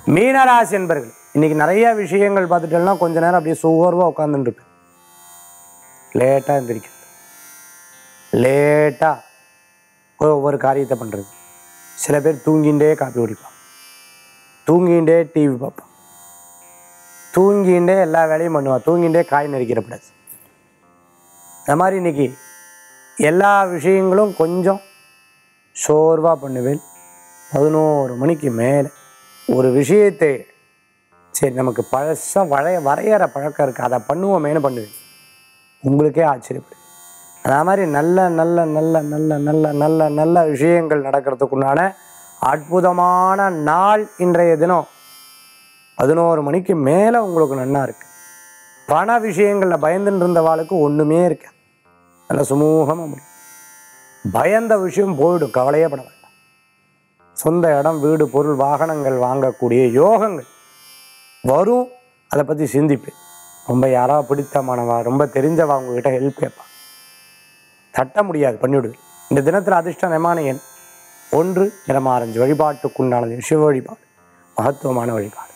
மீனராசி என்பர்கள் இன்னைக்கு நிறைய விஷயங்கள் பார்த்துட்டோம்னா கொஞ்ச நேரம் அப்படியே சோர்வாக உட்காந்துட்டு இருப்பேன் லேட்டாக எந்திரிக்கிறது லேட்டாக ஒவ்வொரு காரியத்தை பண்ணுறது சில பேர் தூங்கிண்டே காப்பி குடிப்பான் தூங்கிண்டே டிவி பார்ப்பான் தூங்கிண்டே எல்லா வேலையும் பண்ணுவான் தூங்கிண்டே காய் நறுக்கிறப்படாது அது மாதிரி இன்னைக்கு எல்லா விஷயங்களும் கொஞ்சம் சோர்வாக பண்ணுவேன் பதினோரு மணிக்கு மேலே ஒரு விஷயத்தை சரி நமக்கு பழசாக வளைய வரையற பழக்கம் இருக்குது அதை பண்ணுவோமேனு பண்ணுவேன் உங்களுக்கே ஆச்சரியப்படும் அதே மாதிரி நல்ல நல்ல நல்ல நல்ல நல்ல நல்ல நல்ல விஷயங்கள் நடக்கிறதுக்குண்டான அற்புதமான நாள் இன்றைய தினம் பதினோரு மணிக்கு மேலே உங்களுக்கு நன்னா இருக்கு பண விஷயங்களில் பயந்துட்டு இருந்தவாளுக்கு ஒன்றுமே இருக்கு நல்லா சுமூகமாக முடியும் பயந்த விஷயம் போயிடும் கவலையே பட வேண்டாம் சொந்த இடம் வீடு பொருள் வாகனங்கள் வாங்கக்கூடிய யோகங்கள் வரும் அதை பற்றி சிந்திப்பேன் ரொம்ப யாராவது பிடித்தமானவா ரொம்ப தெரிஞ்சவா உங்ககிட்ட ஹெல்ப் கேட்பா தட்ட முடியாது பண்ணிவிடுவேன் இந்த தினத்தில் அதிர்ஷ்ட நியமான எண் ஒன்று நிறமாரஞ்சு வழிபாட்டுக்குண்டானது சிவ வழிபாடு மகத்துவமான வழிபாடு